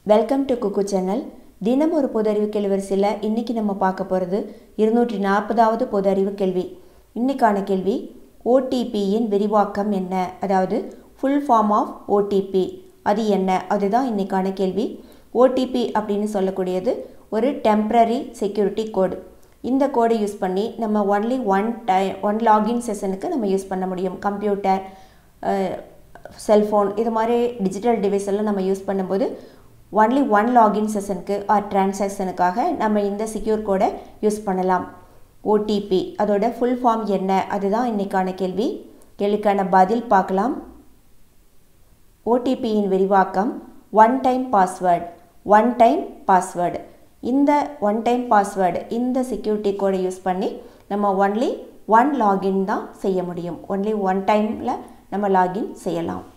welcome to cook channel தினம் ஒரு பொது அறிவு கேள்வி வரிசையில் இன்றைக்கி நம்ம பார்க்க போகிறது இருநூற்றி நாற்பதாவது பொது அறிவு கேள்வி இன்னைக்கான கேள்வி ஓடிபியின் விரிவாக்கம் என்ன அதாவது ஃபுல் ஃபார்ம் ஆஃப் ஓடிபி அது என்ன அதுதான் இன்னைக்கான கேள்வி ஓடிபி அப்படின்னு சொல்லக்கூடியது ஒரு டெம்ப்ரரி செக்யூரிட்டி கோடு இந்த கோடை யூஸ் பண்ணி நம்ம only one time one login செஷனுக்கு நம்ம யூஸ் பண்ண முடியும் கம்ப்யூட்டர் செல்ஃபோன் இது மாதிரி டிஜிட்டல் டிவைஸ் எல்லாம் நம்ம யூஸ் பண்ணும்போது ஒன்லி ஒன் லாகின் செஷனுக்கு ஆர் டிரான்சாக்ஷனுக்காக நம்ம இந்த செக்யூர் கோடை யூஸ் பண்ணலாம் ஓடிபி அதோட ஃபுல் ஃபார்ம் என்ன அதுதான் இன்றைக்கான கேள்வி கேள்விக்கான பதில் பார்க்கலாம் ஓடிபியின் விரிவாக்கம் one time password one time password இந்த ஒன் டைம் பாஸ்வேர்டு இந்த செக்யூரிட்டி கோடை யூஸ் பண்ணி நம்ம ஒன்லி ஒன் லாகின் தான் செய்ய முடியும் ஒன்லி ஒன் டைமில் நம்ம லாகின் செய்யலாம்